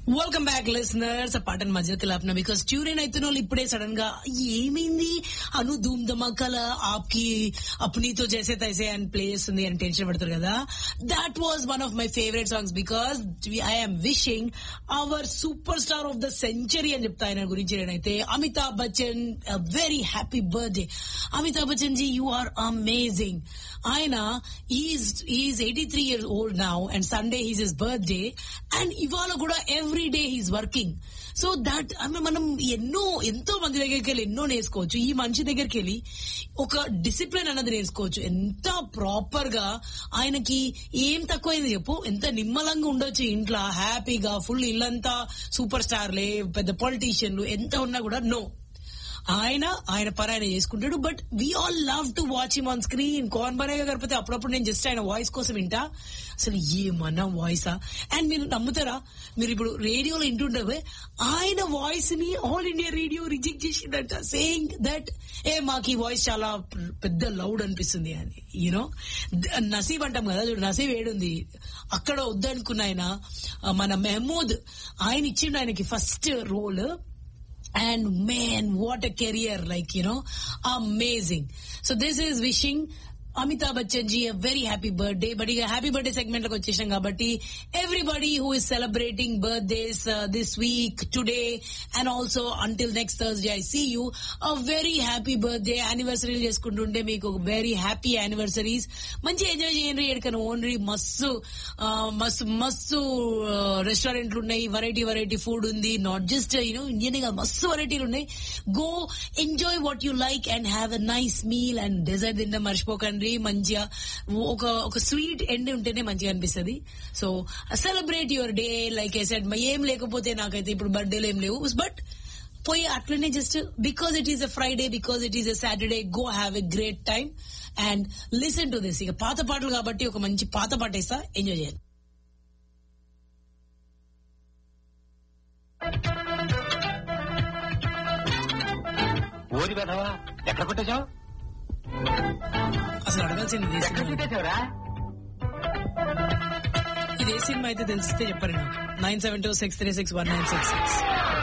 Welcome back listeners ఆ పాటను మధ్యలో కలాపన బికాస్ ట్యూన్ అయితున్న వాళ్ళు ఇప్పుడే సడన్ గా ఏమైంది అను ధూమ్ ధమాకాల ఆప్కి అప్నీతో చేసే తైసే అని ప్లే చేస్తుంది అని టెన్షన్ పడతారు కదా that was one of my favourite songs because I'm wishing our super star of the century అని చెప్తా ఆయన గురించి నేనైతే Amitabh Bachchan very happy birthday Amitabh Bachchan ji you are amazing ఆయన is is eighty three years old now and Sunday he's his birthday and ఇవాళ కూడా every day he's working so that మనం ఎన్నో ఎంతో మంది దగ్గరికి వెళ్ళి ఎన్నో నేర్చుకోవచ్చు ఈ మనిషి దగ్గరికి వెళ్ళి ఒక డిసిప్లిన్ అన్నది నేర్చుకోవచ్చు ఎంత ప్రాపర్ గా ఆయనకి ఏం తక్కువైంది చెప్పు ఎంత నిమ్మలంగా ఉండొచ్చు ఇంట్లో హ్యాపీగా ఫుల్ ఇల్లంతా సూపర్ స్టార్లే పెద్ద పొలిటీషియన్లు ఎంత ఉన్నా కూడా నో ఆయన ఆయన పని ఆయన చేసుకుంటాడు but we all love to watch him on screen Kaun Banega కాకపోతే అప్పుడప్పుడు నేను జస్ట్ ఆయన వాయిస్ కోసం వింటా అసలు ఏమన్నా వాయిసా అండ్ మీరు నమ్ముతారా మీరు ఇప్పుడు రేడియోలో వింటుంటే ఆయన వాయిస్ ని ఆల్ ఇండియా రేడియో రిజెక్ట్ చేసిండట సేయింగ్ దట్ ఏ మాకు ఈ వాయిస్ చాలా పెద్ద లౌడ్ అనిపిస్తుంది అని యూనో నసీబ్ అంటాం కదా చూడు నసీబ్ ఏడుంది అక్కడ వద్దనుకున్న ఆయన మన మెహమూద్ ఆయన ఇచ్చిండు ఆయనకి first role and man what a career like you know amazing so this is wishing Amitabh Bachchan ji very happy birthday but ఇక హ్యాపీ బర్త్డే సెగ్మెంట్ లోకి వచ్చేసాం కాబట్టి everybody who is celebrating birthdays this week today and also until next Thursday I see you a very happy birthday యానివర్సరీలు చేసుకుంటుంటే మీకు very happy anniversaries మంచి enjoy చేయండి ఎక్కడికైనా ఓన్లీ మస్తు మస్తు మస్తు రెస్టారెంట్లు ఉన్నాయి వెరైటీ వెరైటీ ఫుడ్ ఉంది నాట్ జస్ట్ యూనో ఇండియన్ గా మస్తు వెరైటీలు ఉన్నాయి go enjoy what you like and have a nice meal and dessert తింటే మర్చిపోకండి మంచిగా ఒక ఒక స్వీట్ ఎండ్ ఉంటేనే మంచిగా అనిపిస్తుంది so celebrate your day like I said ఏం లేకపోతే నాకైతే ఇప్పుడు బర్త్డేలు ఏం లేవు బట్ పోయి అట్లనే just because it is a Friday because it is a Saturday go have a great time and listen to this ఇక పాత పాటలు కాబట్టి ఒక మంచి పాత పాట వేస్తా ఎంజాయ్ చేయాలి ఓరి వెధవా ఎక్కడ కొట్టేశావు అసలు అడగాల్సింది ఇదే ఎక్కడ సినిమా. కొట్టేశావురా ఇదే సినిమా అయితే తెలిస్తే చెప్పండి nine seven two six three six one nine six six